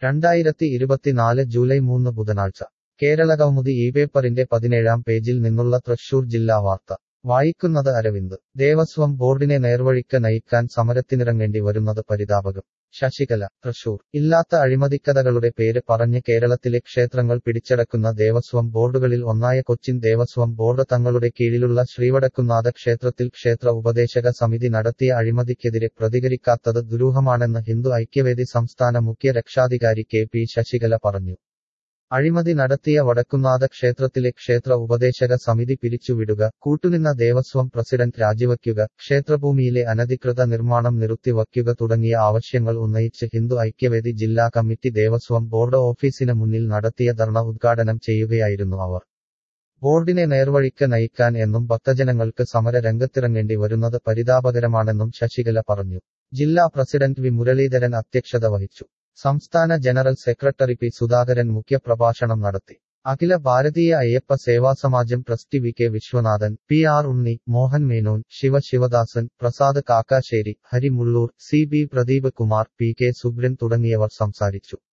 രണ്ടായിരത്തി ഇരുപത്തിനാല് ജൂലൈ മൂന്ന് ബുധനാഴ്ച കേരളകൗമുദി ഈ പേപ്പറിന്റെ പതിനേഴാം പേജിൽ നിന്നുള്ള തൃശൂർ ജില്ലാ വാർത്ത വായിക്കുന്നത് അരവിന്ദ് ദേവസ്വം ബോർഡിനെ നേർവഴിക്ക് നയിക്കാൻ സമരത്തിനിറങ്ങേണ്ടി വരുന്നത് പരിതാപകം ശശികല തൃശൂർ ഇല്ലാത്ത അഴിമതിക്കഥകളുടെ പേര് പറഞ്ഞ് കേരളത്തിലെ ക്ഷേത്രങ്ങൾ പിടിച്ചടക്കുന്ന ദേവസ്വം ബോർഡുകളിൽ ഒന്നായ കൊച്ചിൻ ദേവസ്വം ബോർഡ് തങ്ങളുടെ കീഴിലുള്ള ശ്രീവടക്കുന്നാഥ ക്ഷേത്രത്തിൽ ക്ഷേത്ര ഉപദേശക സമിതി നടത്തിയ അഴിമതിക്കെതിരെ പ്രതികരിക്കാത്തത് ദുരൂഹമാണെന്ന് ഹിന്ദു ഐക്യവേദി സംസ്ഥാന മുഖ്യ രക്ഷാധികാരി കെ പി ശശികല പറഞ്ഞു അഴിമതി നടത്തിയ വടക്കുന്നാഥ ക്ഷേത്രത്തിലെ ക്ഷേത്ര ഉപദേശക സമിതി പിരിച്ചുവിടുക കൂട്ടുനിന്ന ദേവസ്വം പ്രസിഡന്റ് രാജിവയ്ക്കുക ക്ഷേത്രഭൂമിയിലെ അനധികൃത നിർമ്മാണം നിർത്തിവയ്ക്കുക തുടങ്ങിയ ആവശ്യങ്ങൾ ഉന്നയിച്ച് ഹിന്ദു ഐക്യവേദി ജില്ലാ കമ്മിറ്റി ദേവസ്വം ബോർഡ് ഓഫീസിന് മുന്നിൽ നടത്തിയ ധർണ ഉദ്ഘാടനം ചെയ്യുകയായിരുന്നു അവർ ബോർഡിനെ നേർവഴിക്ക് നയിക്കാൻ എന്നും ഭക്തജനങ്ങൾക്ക് സമര രംഗത്തിറങ്ങേണ്ടി വരുന്നത് പരിതാപകരമാണെന്നും ശശികല പറഞ്ഞു ജില്ലാ പ്രസിഡന്റ് വി മുരളീധരൻ അധ്യക്ഷത വഹിച്ചു സംസ്ഥാന ജനറൽ സെക്രട്ടറി പി സുധാകരൻ മുഖ്യപ്രഭാഷണം നടത്തി Akhila Bharatiya Ayyappa Seva Samajam trustee V K Viswanathan P R Unni Mohan Menon Siva Sivadasan Prasad Kakkassery Hari Mullur C B Pradeep Kumar P K Subran തുടങ്ങിയവർ സംസാരിച്ചു